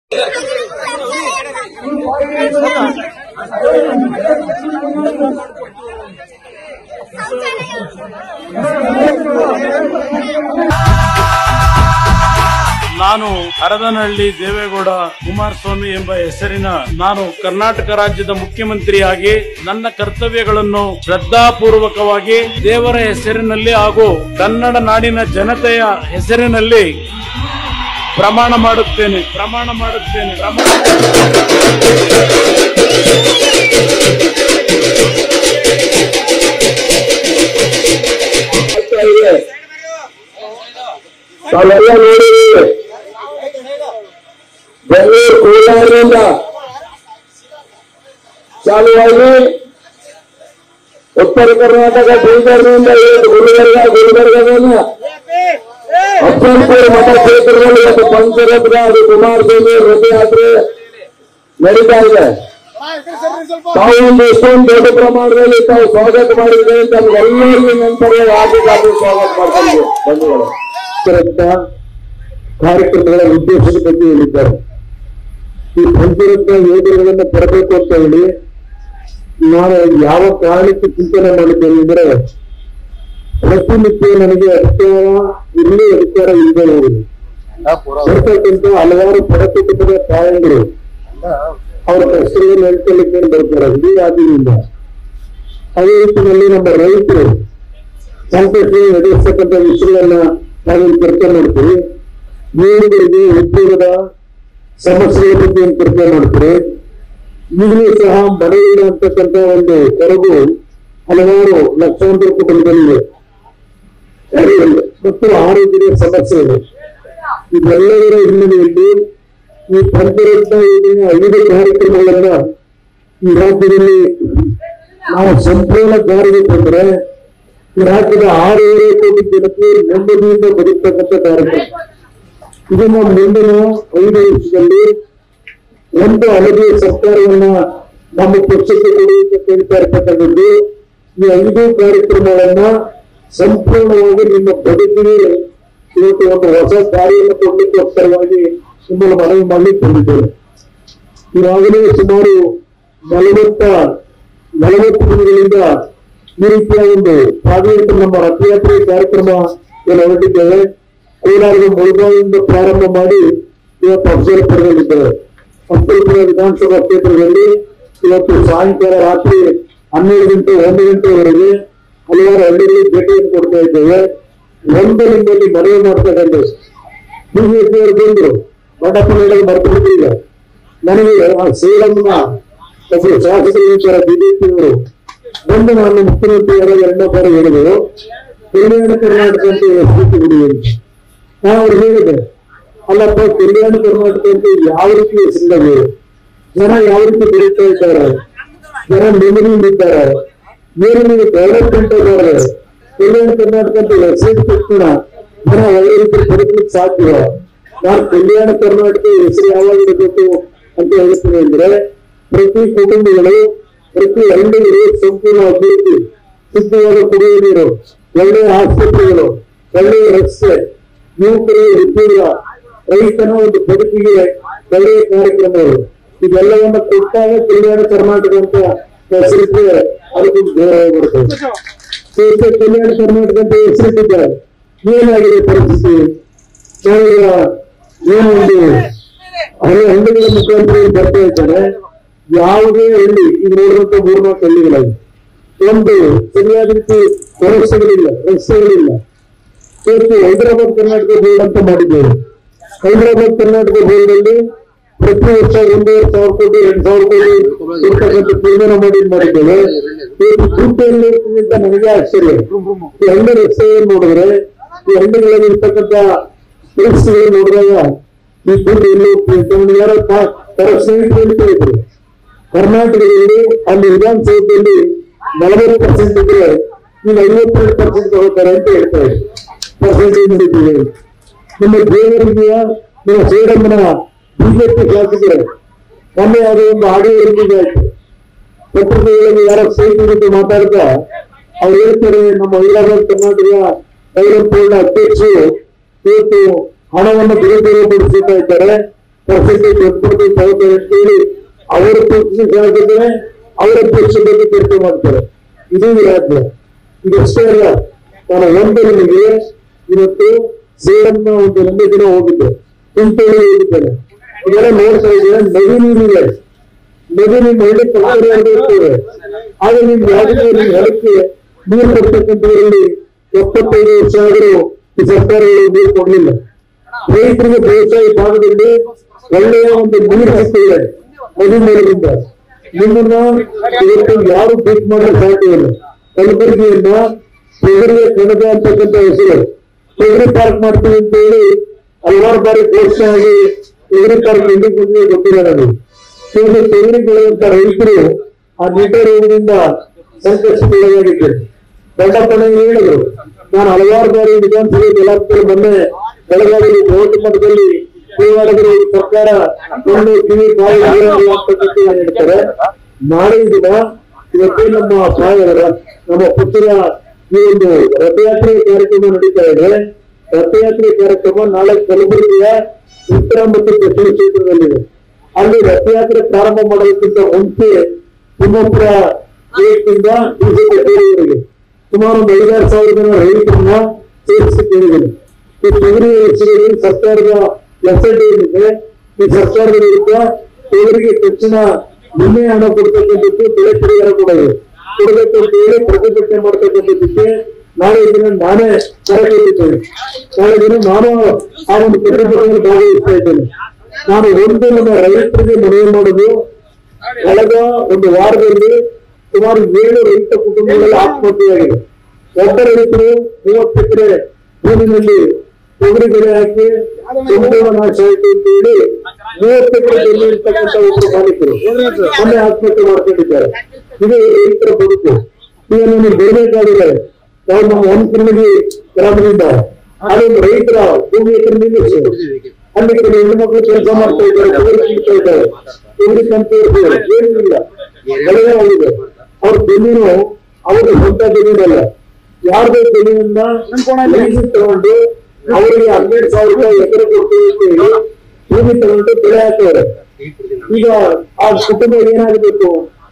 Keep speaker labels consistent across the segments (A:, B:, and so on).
A: ನಾನು ಹರದನಹಳ್ಳಿ ದೇವೇಗೌಡ ಕುಮಾರಸ್ವಾಮಿ ಎಂಬ ಹೆಸರಿನ ನಾನು ಕರ್ನಾಟಕ ರಾಜ್ಯದ ಮುಖ್ಯಮಂತ್ರಿಯಾಗಿ ನನ್ನ ಕರ್ತವ್ಯಗಳನ್ನು ಶ್ರದ್ಧಾಪೂರ್ವಕವಾಗಿ ದೇವರ ಹೆಸರಿನಲ್ಲಿ ಹಾಗೂ ಕನ್ನಡ ನಾಡಿನ ಜನತೆಯ ಹೆಸರಿನಲ್ಲಿ ಪ್ರಮಾಣ ಮಾಡುತ್ತೇನೆ ಪ್ರಮಾಣ ಮಾಡುತ್ತೇನೆ ಪ್ರಮಾಣ
B: ಆಗ್ತಾ ಇದೆ ತಾವೆಲ್ಲ ನೋಡಿದ್ದೀವಿ ಬೆಂಗಳೂರು ಕೋಲಾರದಿಂದ ಚಾಲುವಾಗಿ ಉತ್ತರ ಕರ್ನಾಟಕ ಬೀದರ್ನಿಂದ ಇವತ್ತು ಗುಲ್ಬರ್ಗ ಗುಲ್ಬರ್ಗದಿಂದ ಅಫ್ಜಲ್ಪುರ ಮತಕ್ಷೇತ್ರದಲ್ಲಿ ಇವತ್ತು ಪಂಚರತ್ನ ಅದು ಕುಮಾರಸ್ವಾಮಿ ರಥಯಾತ್ರೆ ನಡೀತಾ ಇದೆ ತಾವು ಒಂದು ಎಷ್ಟೊಂದು ದೊಡ್ಡ ಪ್ರಮಾಣದಲ್ಲಿ ತಾವು ಸ್ವಾಗತ ಮಾಡಿದ್ರೆ ತಮ್ಗೆಲ್ಲರಿಗೂ ನಂತರ ಹಾರ್ದಿಕ ಹಾರ್ದಿಕ ಸ್ವಾಗತ ಮಾಡ್ತಾರೆ ಬಂಧುಗಳು ಪಂಚರತ್ನ ಕಾರ್ಯಕ್ರಮಗಳ ಉದ್ದೇಶದ ಬಗ್ಗೆ ಹೇಳಿದ್ದಾರೆ ಈ ಪಂಚರತ್ನ ಯೋಜನೆಗಳನ್ನು ತರಬೇಕು ಅಂತ ಹೇಳಿ ನಾನು ಯಾವ ಕಾರಣಕ್ಕೆ ಚಿಂತನೆ ಮಾಡಿದ್ದೇನೆ ಅಂದ್ರೆ ಪ್ರತಿನಿತ್ಯ ನನಗೆ ಅಧಿಕಾರ ಇಲ್ಲಿ ಅಧಿಕಾರ ಇಲ್ಲದೆ ಹೋಗುದು ಬರ್ತಕ್ಕಂಥ ಹಲವಾರು ಬಡಕುಟುಂಬದ ತಾಯಂದಿರು ಅವರ ಕಷ್ಟಗಳನ್ನು ಹೇಳ್ಕೊಳ್ಳಿಕ್ಕೆ ಬರ್ತಾರೆ ಇಡೀ ರಾಜ್ಯದಿಂದ ಅದೇ ರೀತಿಯಲ್ಲಿ ನಮ್ಮ ರೈತರು ಸಂಕಷ್ಟ ಎದುರಿಸ್ತಕ್ಕಂಥ ವಿಷಯಗಳನ್ನ ನಾವಿಲ್ಲಿ ಚರ್ಚೆ ಮಾಡ್ತೀವಿ ನೀರುಗಳಿಗೆ ಉದ್ಯೋಗದ ಸಮಸ್ಯೆಗಳ ಬಗ್ಗೆ ಒಂದು ಚರ್ಚೆ ಮಾಡ್ತೀವಿ ಈಗಲೂ ಸಹ ಮನೆಯಿಲ್ಲ ಅಂತಕ್ಕಂಥ ಒಂದು ಕೊರಗು ಹಲವಾರು ಲಕ್ಷಾಂತರ ಕುಟುಂಬದಲ್ಲಿದೆ ಮತ್ತು ಆರೋಗ್ಯದ ಸಮಸ್ಯೆ ಇದೆ ಇದೆಲ್ಲದರ ಹಿನ್ನೆಲೆಯಲ್ಲಿ ಈ ಪಂಚರತ್ನ ಯೋಜನೆ ಐದು ಕಾರ್ಯಕ್ರಮಗಳನ್ನ ಈ ರಾಜ್ಯದಲ್ಲಿ ನಾವು ಸಂಪೂರ್ಣ ಜಾರಿಗೆ ತಂದ್ರೆ ಈ ರಾಜ್ಯದ ಆರೂವರೆ ಕೋಟಿ ಜನತೆ ನೆಮ್ಮದಿಯಿಂದ ಬದುಕ್ತಕ್ಕಂಥ ಕಾರ್ಯಕ್ರಮ ಇದನ್ನು ಮುಂದಿನ ಐದು ವರ್ಷದಲ್ಲಿ ಒಂದು ಅವಧಿಯ ಸರ್ಕಾರವನ್ನ ನಮ್ಮ ಪಕ್ಷಕ್ಕೆ ಕೊಡುವಂತ ಕೇಳ್ತಾ ಇರ್ತಕ್ಕಂಥದ್ದು ಈ ಐದು ಕಾರ್ಯಕ್ರಮಗಳನ್ನ ಸಂಪೂರ್ಣವಾಗಿ ನಿಮ್ಮ ಬದುಕಿಗೆ ಇವತ್ತು ಒಂದು ಹೊಸ ದಾರಿಯನ್ನು ಕೊಡ್ಲಿಕ್ಕೋಸ್ಕರವಾಗಿ ನಿಮ್ಮನ್ನು ಮನವಿ ಮಾಡಲಿಕ್ಕೆ ಬಂದಿದ್ದೇನೆ ಈಗಾಗಲೇ ಸುಮಾರು ನಲವತ್ತ ನಲವತ್ತು ದಿನಗಳಿಂದ ಈ ರೀತಿಯ ಒಂದು ಪ್ರಾದೇಶಿಕ ನಮ್ಮ ರಥಯಾತ್ರೆ ಕಾರ್ಯಕ್ರಮ ಏನು ಹೊರಟಿದ್ದೇವೆ ಕೋಲಾರದ ಮುಳುಗಾವಿಯಿಂದ ಪ್ರಾರಂಭ ಮಾಡಿ ಇವತ್ತು ಅಫಜಲ್ಪುರದಲ್ಲಿದ್ದೇವೆ ಅಫಜಲ್ಪುರ ವಿಧಾನಸಭಾ ಕ್ಷೇತ್ರದಲ್ಲಿ ಇವತ್ತು ಸಾಯಂಕಾಲ ರಾತ್ರಿ ಹನ್ನೆರಡು ಗಂಟೆ ಒಂದು ಗಂಟೆವರೆಗೆ ಹಲವಾರು ಹಳ್ಳಿಗಳಿಗೆ ಭೇಟಿಯನ್ನು ಕೊಡ್ತಾ ಇದ್ದೇವೆ ಒಂದು ನಿಮ್ಮಲ್ಲಿ ಮನವಿ ಮಾಡ್ತಕ್ಕಂಥ ಬಿಜೆಪಿಯವರು ಬಂದ್ರು ಬಡಪನಲ್ಲಿ ಬರ್ತಿರ್ಲಿಲ್ಲ ನನಗೆ ಆ ಸೇಲಂನ ಒಬ್ಬರು ಶಾಸಕರು ಇದ್ದಾರೆ ಬಿಜೆಪಿಯವರು ಒಂದು ನಾನು ಮುಖ್ಯಮಂತ್ರಿಯವರ ಎರಡನೇ ಬಾರಿ ಹೇಳಿದರು ಕಲ್ಯಾಣ ಕರ್ನಾಟಕ ಅಂತ ಹೆಸರು ಬಿಡಿ ಅಂತ ನಾನು ಅವ್ರು ಹೇಳಿದೆ ಅಲ್ಲಪ್ಪ ಕಲ್ಯಾಣ ಕರ್ನಾಟಕ ಅಂತ ಯಾವ ರೀತಿ ಹೆಸರಿದೆ ಜನ ಯಾವ ರೀತಿ ಬೆಳೀತಾ ಇದ್ದಾರೆ ಜನ ನೆಮ್ಮದಿಯಿಂದಿದ್ದಾರೆ ಏನು ನೀವು ಡೆವಲಪ್ಮೆಂಟ್ ಇದ್ದಾರೆ ಕಲ್ಯಾಣ ಕರ್ನಾಟಕ ಅಂತ ಹೆಸರು ತಕ್ಷಣ ಜನ ಒಳ್ಳೆ ರೀತಿ ಬದುಕಲಿಕ್ಕೆ ಸಾಧ್ಯ ನಾನು ಕಲ್ಯಾಣ ಕರ್ನಾಟಕ ಹೆಸರು ಯಾವಾಗ ಇರಬೇಕು ಅಂತ ಹೇಳ್ತೀನಿ ಅಂದ್ರೆ ಪ್ರತಿ ಕುಟುಂಬಗಳು ಪ್ರತಿ ಹಳ್ಳಿಗಳು ಸಂಪೂರ್ಣ ಅಭಿವೃದ್ಧಿ ಶುದ್ಧವಾದ ಕುಡಿಯುವ ನೀರು ಒಳ್ಳೆಯ ಆಸ್ಪತ್ರೆಗಳು ಒಳ್ಳೆಯ ರಸ್ತೆ ಯುವಕರಿಗೆ ಉದ್ಯೋಗ ರೈತನ ಒಂದು ಬದುಕಿಗೆ ಒಳ್ಳೆಯ ಕಾರ್ಯಕ್ರಮಗಳು ಇದೆಲ್ಲವನ್ನ ಕೊಟ್ಟಾಗ ಕಲ್ಯಾಣ ಕರ್ನಾಟಕ ಅಂತ ಹೆಸರಿದ್ರೆ ಅದಕ್ಕೊಂದು ಗೌರವ ಬರ್ತದೆ ಇವತ್ತು ಕಲ್ಯಾಣ ಕರ್ನಾಟಕ ಅಂತ ಹೆಸರಿಟ್ಟಿದ್ದಾರೆ ಏನಾಗಿದೆ ಪರಿಸ್ಥಿತಿ ನಾವೀಗ ಏನು ಒಂದು ಹಳ್ಳಿ ಹಳ್ಳಿಗಳ ಮುಖಾಂತರ ಬರ್ತಾ ಇದ್ದಾರೆ ಯಾವುದೇ ಹಳ್ಳಿ ಈಗ ನೋಡುವಂತ ಮೂರ್ನಾಲ್ಕು ಹಳ್ಳಿಗಳಾಗಿ ಒಂದು ಸರಿಯಾದ ರೀತಿ ವ್ಯವಸ್ಥೆಗಳಿಲ್ಲ ರಸ್ತೆಗಳಿಲ್ಲ ಇವತ್ತು ಹೈದರಾಬಾದ್ ಕರ್ನಾಟಕ ಬೋರ್ಡ್ ಅಂತ ಮಾಡಿದ್ದೇವೆ ಹೈದರಾಬಾದ್ ಕರ್ನಾಟಕ ಬೋರ್ಡ್ ಅಲ್ಲಿ ಪ್ರತಿ ವರ್ಷ ಒಂದೂವರೆ ಸಾವಿರ ಕೋಟಿ ಎಂಟು ಸಾವಿರ ಕೋಟಿ ಇರ್ತಕ್ಕಂಥ ತೀರ್ಮಾನ ಮಾಡಿ ಇದ್ ಮಾಡಿದ್ದೇವೆ ಇವತ್ತು ದುಡ್ಡು ಎಲ್ಲಿ ಇರ್ತದೆ ಅಂತ ನನಗೆ ಆಶ್ಚರ್ಯ ಈ ಹಳ್ಳಿ ರಸ್ತೆಯನ್ನು ನೋಡಿದ್ರೆ ಈ ಹಳ್ಳಿಗಳಲ್ಲಿ ಇರ್ತಕ್ಕಂಥ ಪರಿಸ್ಥಿತಿಗಳು ನೋಡಿದಾಗ ಈ ದುಡ್ಡು ಎಲ್ಲಿ ಹೋಗ್ತದೆ ಅಂತ ಒಂದು ಯಾರೋ ತ- ತರ ಸ್ನೇಹಿತರು ಹೇಳ್ತಾ ಇದ್ರು ಕರ್ನಾಟಕದಲ್ಲಿ ಅಲ್ಲಿ ವಿಧಾನಸೌಧದಲ್ಲಿ ನಲವತ್ತು ಪರ್ಸೆಂಟ್ ಇದ್ರೆ ನೀನು ಐವತ್ತೆರಡು ಪರ್ಸೆಂಟ್ ತಗೋತಾರೆ ಅಂತ ಹೇಳ್ತಾ ಇದ್ರು ಪರ್ಸೆಂಟೇಜ್ ನಡೀತಿದೆ ನಿಮ್ಮ ದೇವರಿಗೆ ನಿಮ್ಮ ಶ್ರೀರಂಗನ ಬಿಜೆಪಿ ಶಾಸಕರು ಮೊನ್ನೆ ಯಾವುದೋ ಒಂದು ಆಡಿಯೋ ರಿಲೀಸ್ ಆಯ್ತು ಪತ್ರಿಕೆಗಳಲ್ಲಿ ಯಾರೋ ಸ್ನೇಹಿತರ ಜೊತೆ ಮಾತಾಡ್ತಾ ಅವ್ರು ಹೇಳ್ತಾರೆ ನಮ್ಮ ಹೈದರಾಬಾದ್ ಕರ್ನಾಟಕ ಪೌರಪೂರ್ಣ ಅಧ್ಯಕ್ಷರು ಇವತ್ತು ಹಣವನ್ನು ದುರುಪಯೋಗಪಡಿಸ್ತಾ ಇದ್ದಾರೆ ಪರ್ಸೆಂಟೇಜ್ ಕೊಟ್ಬಿಡ್ತೀವಿ ತಗೋತಾರೆ ಅಂತ ಹೇಳಿ ಅವರ ಪಕ್ಷ ಹಾಕಿದ್ರೆ ಅವರ ಪಕ್ಷ ಬಗ್ಗೆ ಚರ್ಚೆ ಮಾಡ್ತಾರೆ ಇದು ರಾಜ್ಯ ಇದಷ್ಟೇ ಅಲ್ಲ ನಾನು ಒಂದು ನಿಮಗೆ ಇವತ್ತು ಸೇರನ್ನ ಒಂದು ಒಂದು ದಿನ ಹೋಗಿದ್ದೆ ತುಮಕೂರು ಹೋಗಿದ್ದೇನೆ ಇದೆಲ್ಲ ನೋಡ್ತಾ ಇದ್ದೇನೆ ನದಿ ನೀರಿದೆ ನದಿ ನಿಮ್ಮ ಹಳ್ಳಿ ಪಕ್ಕದಲ್ಲಿ ಹರಿದು ಇರ್ತದೆ ಆದ್ರೆ ನಿಮ್ ಯಾವುದೇ ನಿಮ್ಮ ಹೊಲಕ್ಕೆ ನೀರು ಕೊಡ್ತಕ್ಕಂಥದ್ರಲ್ಲಿ ಎಪ್ಪತ್ತೈದು ವರ್ಷ ಆದರೂ ಈ ಸರ್ಕಾರಗಳು ನೀರು ಕೊಡ್ಲಿಲ್ಲ ರೈತರಿಗೆ ಬೇಸಾಯ ಭಾಗದಲ್ಲಿ ಒಳ್ಳೆಯ ಒಂದು ನೀರು ಸಿಗ್ತಿದೆ ನದಿ ಮೂಲದಿಂದ ನಿಮ್ಮನ್ನ ಇವತ್ತು ಯಾರು ಬೀಟ್ ಮಾಡಲು ಸಾಧ್ಯ ಇಲ್ಲ ಕಲಬುರಗಿಯನ್ನ ತೊಗರಿಯ ಕಣಜ ಅಂತಕ್ಕಂಥ ಹೆಸರು ತೊಗರಿ ಪಾರ್ಕ್ ಮಾಡ್ತೀವಿ ಅಂತ ಹೇಳಿ ಹಲವಾರು ಬಾರಿ ಘೋಷಣೆ ಆಗಿ ತೊಗರಿ ಪಾರ್ಕ್ ಎಲ್ಲಿ ಬಂದಿದೆ ಗೊತ್ತಿಲ್ಲ ನನಗೆ ಈಗ ತೊಗರಿ ಬೆಳೆಯುವಂತ ರೈತರು ಆ ನಿಟ ರೋಗದಿಂದ ಸಂಕಷ್ಟಕ್ಕೊಳಗಾಗಿದ್ದಾರೆ ದೊಡ್ಡಪ್ಪನ ಹೇಳಿದ್ರು ನಾನು ಹಲವಾರು ಬಾರಿ ವಿಧಾನಸಭೆ ಜಲಾಂತರ ಮೊನ್ನೆ ಬೆಳಗಾವಿಯಲ್ಲಿ ಬೃಹತ್ ಮಟ್ಟದಲ್ಲಿ ಹೋರಾಡಿದ್ರು ಈ ಸರ್ಕಾರ ಒಂದು ಕಿವಿ ಬಾಯಿ ನೀರಾಗಿ ಅಂತಕ್ಕಂಥ ಹೇಳ್ತಾರೆ ನಾಳೆ ದಿನ ಇವತ್ತೇ ನಮ್ಮ ಸಹಾಯಕರ ನಮ್ಮ ಪುತ್ರ ಈ ಒಂದು ರಥಯಾತ್ರೆ ಕಾರ್ಯಕ್ರಮ ನಡೀತಾ ಇದೆ ರಥಯಾತ್ರೆ ಕಾರ್ಯಕ್ರಮ ನಾಳೆ ಕಲಬುರಗಿಯ ಉತ್ತರ ಮತ್ತು ದಕ್ಷಿಣ ಕ್ಷೇತ್ರದಲ್ಲಿದೆ ಅಲ್ಲಿ ರಥಯಾತ್ರೆ ಪ್ರಾರಂಭ ಮಾಡೋದಕ್ಕಿಂತ ಮುಂಚೆ ತುಮಕೂರ ಗೇಟ್ನಿಂದ ಡಿಸಿ ಕಚೇರಿವರೆಗೆ ಸುಮಾರು ಒಂದು ಐದಾರು ಸಾವಿರ ಜನ ರೈತರನ್ನ ಸೇರಿಸಿ ಕೇಳಿದ್ದೇನೆ ಈ ತೊಗರಿ ಹೆಸರಲ್ಲಿ ಸರ್ಕಾರದ ಎಫ್ಐಡಿ ಏನಿದೆ ಈ ಸರ್ಕಾರದ ವಿರುದ್ಧ ತೊಗರಿಗೆ ತಕ್ಷಣ ವಿಮೆ ಹಣ ಕೊಡ್ತಕ್ಕಂಥದ್ದು ಬೆಳೆ ಪರಿಹಾರ ಕೂಡ ಇದೆ ಕೊಡಬೇಕು ಅಂತ ಹೇಳಿ ಪ್ರತಿಭಟನೆ ಮಾಡ್ತಕ್ಕಂಥದ್ದಕ್ಕೆ ನಾಳೆ ದಿನ ನಾನೇ ಕರೆಕೊಟ್ಟಿದ್ದೇನೆ ನಾಳೆ ದಿನ ನಾನು ಆ ಒಂದು ಪ್ರತಿಭಟನೆಯಲ್ಲಿ ಭಾಗವಹಿಸ್ತಾ ಇದ್ದೇನೆ ನಾನು ಒಂದು ನಮ್ಮ ರೈತರಿಗೆ ಮನವಿ ಮಾಡುದು ಕಳೆದ ಒಂದು ವಾರದಲ್ಲಿ ಸುಮಾರು ಏಳು ರೈತ ಕುಟುಂಬಗಳಲ್ಲಿ ಆತ್ಮಹತ್ಯೆಯಾಗಿದೆ ಒಬ್ಬ ರೈತರು ಮೂವತ್ತು ಎಕರೆ ಭೂಮಿನಲ್ಲಿ ತೊಗರಿ ಬೆಳೆ ಹಾಕಿ ಸಂಪೂರ್ಣ ನಾಶ ಆಯಿತು ಅಂತ ಹೇಳಿ ಮೂವತ್ತು ಎಕರೆ ಜಮೀನು ಇರ್ತಕ್ಕಂಥ ಒಬ್ಬರು ಮಾಲೀಕರು ಮೊನ್ನೆ ಆತ್ಮಹತ್ಯೆ ಮಾಡ್ಕೊಂಡಿದ್ದಾರೆ ಇದು ರೈತರ ಬದುಕು ಈಗ ನನಗೆ ಬೆಳೆಬೇಕಾಗಿದೆ ನಾವು ನಮ್ಮ ಹೊಂದ್ಕಿರ್ಮಿಗಿ ಗ್ರಾಮದಿಂದ ಅದೊಂದು ರೈತರ ಭೂಮಿ ಹತ್ರ ನಿಲ್ಲಿಸಿ ಅಲ್ಲಿ ಕೆಲವು ಹೆಣ್ಣುಮಕ್ಳು ಕೆಲಸ ಮಾಡ್ತಾ ಇದ್ದಾರೆ ತೊಗರಿ ಕೀಳ್ತಾ ಇದ್ದಾರೆ ತೊಗರಿ ಕಂತು ಏನೂ ಇಲ್ಲ ಬೆಳೆದೇ ಆಗಿದೆ ಅವ್ರ ಜಮೀನು ಅವರ ಸ್ವಂತ ಜಮೀನಲ್ಲ ಯಾರ್ದೋ ಜಮೀನನ್ನ ಲೀಸಿಗೆ ತಗೊಂಡು ಅವರಿಗೆ ಹನ್ನೆರಡು ಸಾವಿರ ರೂಪಾಯಿ ಎಕರೆ ಕೊಡ್ತೀವಿ ಅಂತ ಹೇಳಿ ಭೂಮಿ ತಗೊಂಡು ಬೆಳೆ ಹಾಕ್ತಾರೆ ಈಗ ಆ ಕುಟುಂಬ ಏನಾಗಬೇಕು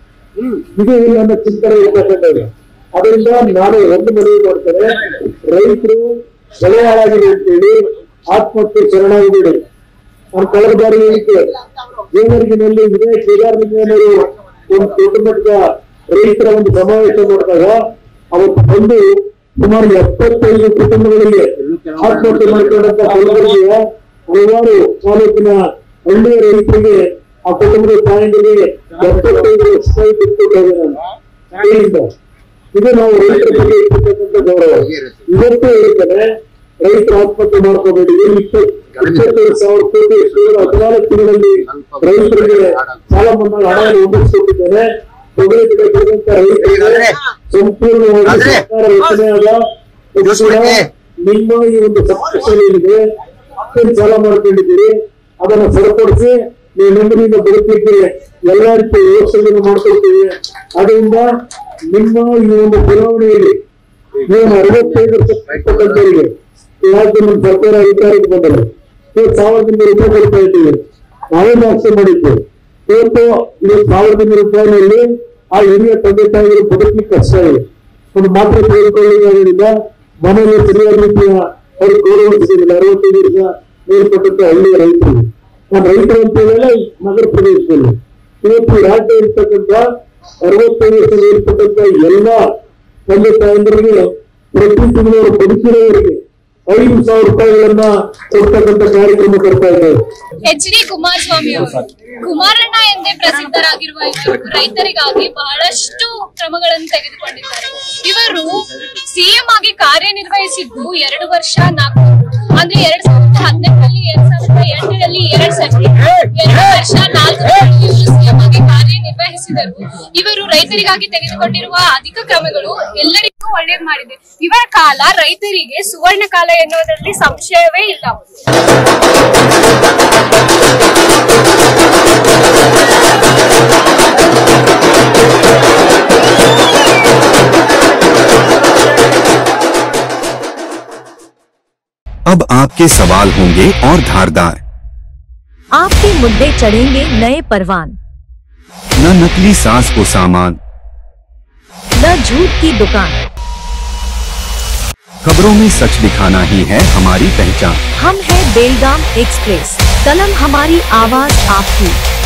B: ಇದು ನನ್ನ ಚಿಂತನೆ ಇರ್ತಕ್ಕಂಥದ್ದು ಅದರಿಂದ ನಾನು ಒಂದು ಮನವಿ ಮಾಡ್ತೇನೆ ರೈತರು ಬೆಳೆ ಹಾಳಾಗಿದೆ ಅಂತೇಳಿ ಆತ್ಮಹತ್ಯೆ ಶರಣಾಗಬೇಡಿ ನಾನು ಕಳೆದ ಬಾರಿ ಹೇಳಿದ್ದೆ ಜೇವರ್ಗಿನಲ್ಲಿ ಇದೇ ಕೇದಾರಲಿಂಗನವರು ಒಂದು ದೊಡ್ಡ ಮಟ್ಟದ ರೈತರ ಒಂದು ಸಮಾವೇಶ ಮಾಡಿದಾಗ ಅವತ್ತು ಬಂದು ಸುಮಾರು ಎಪ್ಪತ್ತೈದು ಕುಟುಂಬಗಳಿಗೆ ಆತ್ಮಹತ್ಯೆ ಮಾಡಿಕೊಂಡಂತ ಕಲಬುರಗಿಯ ಹಲವಾರು ತಾಲೂಕಿನ ಹಳ್ಳಿಯ ರೈತರಿಗೆ ಆ ಕುಟುಂಬದ ತಾಯಂದಿರಿಗೆ ಎಪ್ಪತ್ತೈದು ಲಕ್ಷ ರೂಪಾಯಿ ಬಿಟ್ಟುಕೊಟ್ಟಿದೆ ನಾನು ಹೇಳಿದ್ದೆ ಇದು ನಾವು ರೈತರ ಬಗ್ಗೆ ಇರ್ತಕ್ಕಂಥ ಗೌರವ ಇವತ್ತು ಹೇಳ್ತಾರೆ ರೈತರು ಆತ್ಮಹತ್ಯೆ ಮಾಡ್ಕೋಬೇಡಿ ಏನು ಇಪ್ಪತ್ತು ಇಪ್ಪತ್ತೈದು ಸಾವಿರ ಕೋಟಿ ಕೇವಲ ಹದಿನಾಲ್ಕು ತಿಂಗಳಲ್ಲಿ ರೈತರಿಗೆ ಸಾಲ ಮನ್ನಾ ಹಣವನ್ನು ಒದಗಿಸಿಕೊಟ್ಟಿದ್ದೇನೆ ತೊಗರಿ ಬೆಳೆ ಬೆಳೆದಂತ ರೈತರಿಗೆ ಸಂಪೂರ್ಣವಾಗಿ ಸರ್ಕಾರ ರಚನೆಯಾದ ತಕ್ಷಣ ನಿಮ್ಮ ಈ ಒಂದು ಸಮಸ್ಯೆ ಏನಿದೆ ಅಷ್ಟೊಂದು ಸಾಲ ಮಾಡ್ಕೊಂಡಿದ್ದೀರಿ ಅದನ್ನ ಸರಿಪಡಿಸಿ ನೀವು ನೆಮ್ಮದಿಯಿಂದ ಬದುಕಲಿಕ್ಕೆ ಎಲ್ಲಾ ರೀತಿಯ ವ್ಯವಸ್ಥೆಗಳನ್ನು ಮಾಡ್ಕೊಳ್ತೀವಿ ಅದರಿಂದ ನಿಮ್ಮ ಈ ಒಂದು ಚುನಾವಣೆಯಲ್ಲಿ ನೀವು ಅರವತ್ತೈದು ವರ್ಷಕ್ಕೆ ಯಾಕೆ ನಮ್ಮ ಸರ್ಕಾರ ಅಧಿಕಾರಕ್ಕೆ ಬಂದಲ್ಲ ಇವತ್ತು ಸಾವಿರದ ಇನ್ನೂರು ರೂಪಾಯಿ ಕೊಡ್ತಾ ಇದ್ದೀವಿ ನಾವೇ ಆಕ್ಷೆ ಮಾಡಿದ್ದು ಇವತ್ತು ಇವತ್ತು ಸಾವಿರದ ಇನ್ನೂರು ರೂಪಾಯಿನಲ್ಲಿ ಆ ಹಿರಿಯ ತಂದೆ ತಾಯಿಗಳು ಬದುಕಲಿಕ್ಕೆ ಕಷ್ಟ ಇದೆ ಒಂದು ಮಾತ್ರ ತೆಗೆದುಕೊಳ್ಳುವುದರಿಂದ ಮನೆಯಲ್ಲಿ ಸರಿಯಾದ ರೀತಿಯ ಅವರು ಗೌರವಿಸಿಲ್ಲ ಅರವತ್ತೈದು ವರ್ಷ ಮೇಲ್ಪಟ್ಟಂತ ಹಳ್ಳಿಯ ರೈತರು ನಾನು ರೈತರು ಅಂತ ಹೇಳಿದ್ರೆ ನಗರ ಪ್ರದೇಶದಲ್ಲಿ ಇವತ್ತು ಈ ರಾಜ್ಯ ಇರ್ತಕ್ಕಂಥ ಅರವತ್ತೈದು ವರ್ಷ ಮೇಲ್ಪಟ್ಟಂತ ಎಲ್ಲ ತಂದೆ ತಾಯಂದರಿಗೆ ಪ್ರತಿ ತಿಂಗಳು ಅವರು ಬದುಕಿರೋರಿಗೆ ಐದು ಸಾವಿರ ರೂಪಾಯಿಗಳನ್ನ ಕೊಡ್ತಕ್ಕಂಥ ಕಾರ್ಯಕ್ರಮ ತರ್ತಾ ಇದ್ದಾರೆ
C: ಎಚ್ ಡಿ ಕುಮಾರಸ್ವಾಮಿ ಅವರು ಕುಮಾರಣ್ಣ ಎಂದೇ ಪ್ರಸಿದ್ಧರಾಗಿರುವ ಇವರು ರೈತರಿಗಾಗಿ ಬಹಳಷ್ಟು ಕ್ರಮಗಳನ್ನು ತೆಗೆದುಕೊಂಡಿದ್ದಾರೆ ಇವರು ಸಿಎಂ ಆಗಿ ಕಾರ್ಯನಿರ್ವಹಿಸಿದ್ದು ಎರಡು ವರ್ಷ ನಾಲ್ಕು ಅಂದ್ರೆ ಎರಡ್ ಸಾವಿರದ ಹದಿನೆಂಟರಲ್ಲಿ ಎರಡ್ ಸಾವಿರದ ಎಂಟರಲ್ಲಿ ಎರಡ್ ಸತಿ ಎರಡು ವರ್ಷ ನಾಲ್ಕು ತಿಂಗಳು ಇವರು ಸಿಎಂ ಆಗಿ ಕಾರ್ಯನಿರ್ವಹಿಸಿದರು ಇವರು ರೈತರಿಗಾಗಿ ತೆಗೆದುಕೊಂಡಿರುವ ಅಧಿಕ ಕ್ರಮಗಳು ಎಲ್ಲರಿಗೂ ಒಳ್ಳೇದು ಮಾಡಿದೆ ಇವರ ಕಾಲ ರೈತರಿಗೆ ಸುವರ್ಣ ಕಾಲ ಎನ್ನುವುದರಲ್ಲಿ ಸಂಶಯವೇ ಇಲ್ಲ
D: अब आपके सवाल होंगे और धारदार आपके मुद्दे चढ़ेंगे नए परवान
E: न नकली सांस को सामान
D: न झूठ की दुकान
E: खबरों में सच दिखाना ही है हमारी पहचान
D: हम है बेलगाम एक्सप्रेस कलम हमारी आवाज आपकी